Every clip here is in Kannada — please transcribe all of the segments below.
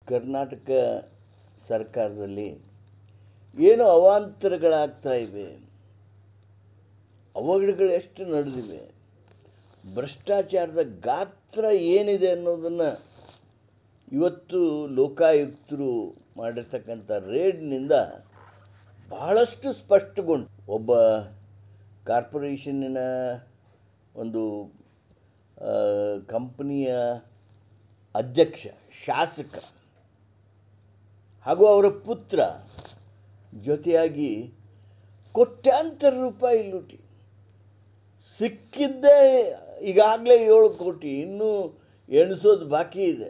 ಕರ್ನಾಟಕ ಸರ್ಕಾರದಲ್ಲಿ ಏನು ಅವಾಂತರಗಳಾಗ್ತಾ ಇವೆ ಅವಘಡಗಳು ಎಷ್ಟು ನಡೆದಿವೆ ಭ್ರಷ್ಟಾಚಾರದ ಗಾತ್ರ ಏನಿದೆ ಅನ್ನೋದನ್ನು ಇವತ್ತು ಲೋಕಾಯುಕ್ತರು ಮಾಡಿರ್ತಕ್ಕಂಥ ರೇಡ್ನಿಂದ ಬಹಳಷ್ಟು ಸ್ಪಷ್ಟಗೊಂಡು ಒಬ್ಬ ಕಾರ್ಪೊರೇಷನ್ನಿನ ಒಂದು ಆ, ಕಂಪನಿಯ ಅಧ್ಯಕ್ಷ ಶಾಸಕ ಹಾಗೂ ಅವರ ಪುತ್ರ ಜೊತೆಯಾಗಿ ಕೋಟ್ಯಾಂತರ ರೂಪಾಯಿ ಲೂಟಿ ಸಿಕ್ಕಿದ್ದೇ ಈಗಾಗಲೇ ಏಳು ಕೋಟಿ ಇನ್ನೂ ಎಣಿಸೋದು ಬಾಕಿ ಇದೆ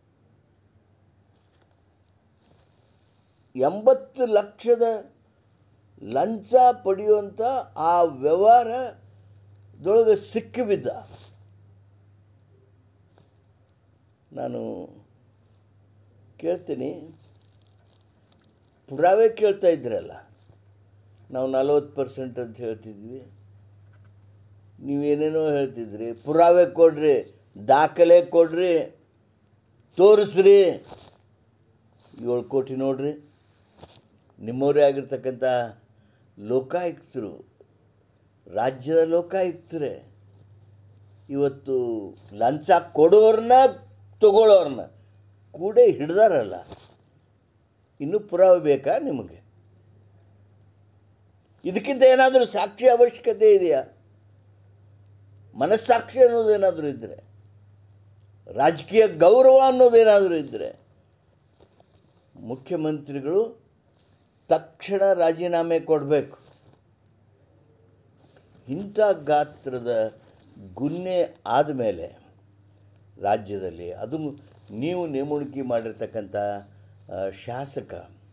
ಎಂಬತ್ತು ಲಕ್ಷದ ಲಂಚ ಪಡೆಯುವಂಥ ಆ ವ್ಯವಹಾರದೊಳಗೆ ಸಿಕ್ಕಿಬಿದ್ದ ನಾನು ಕೇಳ್ತೀನಿ ಪುರಾವೆ ಕೇಳ್ತಾ ಇದ್ರಲ್ಲ ನಾವು ನಲವತ್ತು ಪರ್ಸೆಂಟ್ ಅಂತ ಹೇಳ್ತಿದ್ವಿ ನೀವೇನೇನೋ ಹೇಳ್ತಿದ್ರಿ ಪುರಾವೆ ಕೊಡ್ರಿ ದಾಖಲೆ ಕೊಡ್ರಿ ತೋರಿಸ್ರಿ ಏಳು ಕೋಟಿ ನೋಡ್ರಿ ನಿಮ್ಮವರೇ ಆಗಿರ್ತಕ್ಕಂಥ ಲೋಕಾಯುಕ್ತರು ರಾಜ್ಯದ ಲೋಕಾಯುಕ್ತರೇ ಇವತ್ತು ಲಂಚ ಕೊಡೋರನ್ನ ತಗೊಳ್ಳೋರನ್ನ ಕೂಡ ಹಿಡ್ದಾರಲ್ಲ ಇನ್ನೂ ಪುರಾವೆ ಬೇಕಾ ನಿಮಗೆ ಇದಕ್ಕಿಂತ ಏನಾದರೂ ಸಾಕ್ಷಿ ಅವಶ್ಯಕತೆ ಇದೆಯಾ ಮನಸ್ಸಾಕ್ಷಿ ಅನ್ನೋದೇನಾದರೂ ಇದ್ದರೆ ರಾಜಕೀಯ ಗೌರವ ಅನ್ನೋದೇನಾದರೂ ಇದ್ದರೆ ಮುಖ್ಯಮಂತ್ರಿಗಳು ತಕ್ಷಣ ರಾಜೀನಾಮೆ ಕೊಡಬೇಕು ಇಂಥ ಗಾತ್ರದ ಗುನ್ನೆ ಆದಮೇಲೆ ರಾಜ್ಯದಲ್ಲಿ ಅದು ನೀವು ನೇಮಣಿಕೆ ಮಾಡಿರ್ತಕ್ಕಂಥ ಆ, ಶಾಸಕ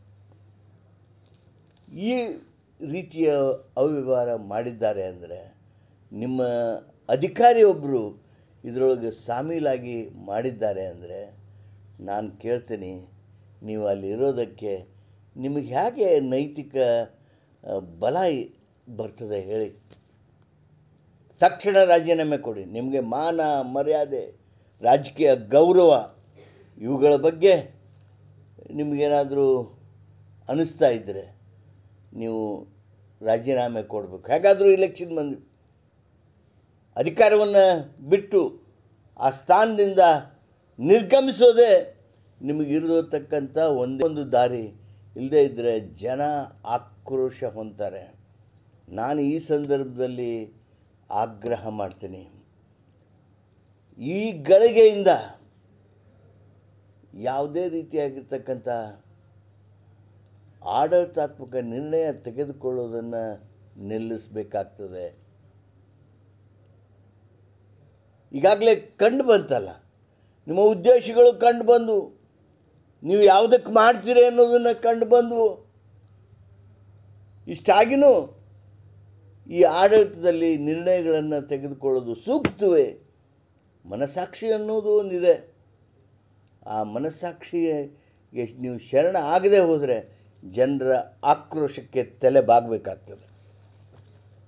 ಈ ರೀತಿಯ ಅವ್ಯವಹಾರ ಮಾಡಿದ್ದಾರೆ ಅಂದರೆ ನಿಮ್ಮ ಅಧಿಕಾರಿಯೊಬ್ಬರು ಇದರೊಳಗೆ ಸಾಮೀಲಾಗಿ ಮಾಡಿದ್ದಾರೆ ಅಂದರೆ ನಾನು ಕೇಳ್ತೀನಿ ನೀವು ಅಲ್ಲಿರೋದಕ್ಕೆ ನಿಮಗೆ ಹೇಗೆ ನೈತಿಕ ಆ, ಬಲ ಇ- ಬರ್ತದೆ ಹೇಳಿ ತಕ್ಷಣ ರಾಜೀನಾಮೆ ಕೊಡಿ ನಿಮಗೆ ಮಾನ ಮರ್ಯಾದೆ ರಾಜಕೀಯ ಗೌರವ ಇವುಗಳ ಬಗ್ಗೆ ನಿಮಗೇನಾದರೂ ಅನ್ನಿಸ್ತಾ ಇದ್ದರೆ ನೀವು ರಾಜೀನಾಮೆ ಕೊಡಬೇಕು ಹೇಗಾದರೂ ಇಲೆಕ್ಷನ್ ಬಂದು ಅಧಿಕಾರವನ್ನು ಬಿಟ್ಟು ಆ ಸ್ಥಾನದಿಂದ ನಿರ್ಗಮಿಸೋದೇ ನಿಮಗಿರತಕ್ಕಂಥ ಒಂದೇ ಒಂದು ದಾರಿ ಇಲ್ಲದೇ ಇದ್ದರೆ ಜನ ಆಕ್ರೋಶ ಹೊಂತಾರೆ ನಾನು ಈ ಸಂದರ್ಭದಲ್ಲಿ ಆಗ್ರಹ ಮಾಡ್ತೀನಿ ಈ ಗಳಿಗೆಯಿಂದ ಯಾವುದೇ ರೀತಿಯಾಗಿರ್ತಕ್ಕಂಥ ಆಡಳಿತಾತ್ಮಕ ನಿರ್ಣಯ ತೆಗೆದುಕೊಳ್ಳೋದನ್ನು ನಿಲ್ಲಿಸಬೇಕಾಗ್ತದೆ ಈಗಾಗಲೇ ಕಂಡು ಬಂತಲ್ಲ ನಿಮ್ಮ ಉದ್ದೇಶಗಳು ಕಂಡು ಬಂದು ನೀವು ಯಾವುದಕ್ಕೆ ಮಾಡ್ತೀರಿ ಅನ್ನೋದನ್ನು ಕಂಡು ಬಂದವು ಇಷ್ಟಾಗಿನೂ ಈ ಆಡಳಿತದಲ್ಲಿ ನಿರ್ಣಯಗಳನ್ನು ತೆಗೆದುಕೊಳ್ಳೋದು ಸೂಕ್ತವೇ ಮನಸ್ಸಾಕ್ಷಿ ಅನ್ನೋದು ಒಂದಿದೆ ಆ ಮನಸ್ಸಾಕ್ಷಿಗೆ ನೀವು ಶರಣ ಆಗದೆ ಹೋದರೆ ಜನರ ಆಕ್ರೋಶಕ್ಕೆ ತಲೆ ಬಾಗಬೇಕಾಗ್ತದೆ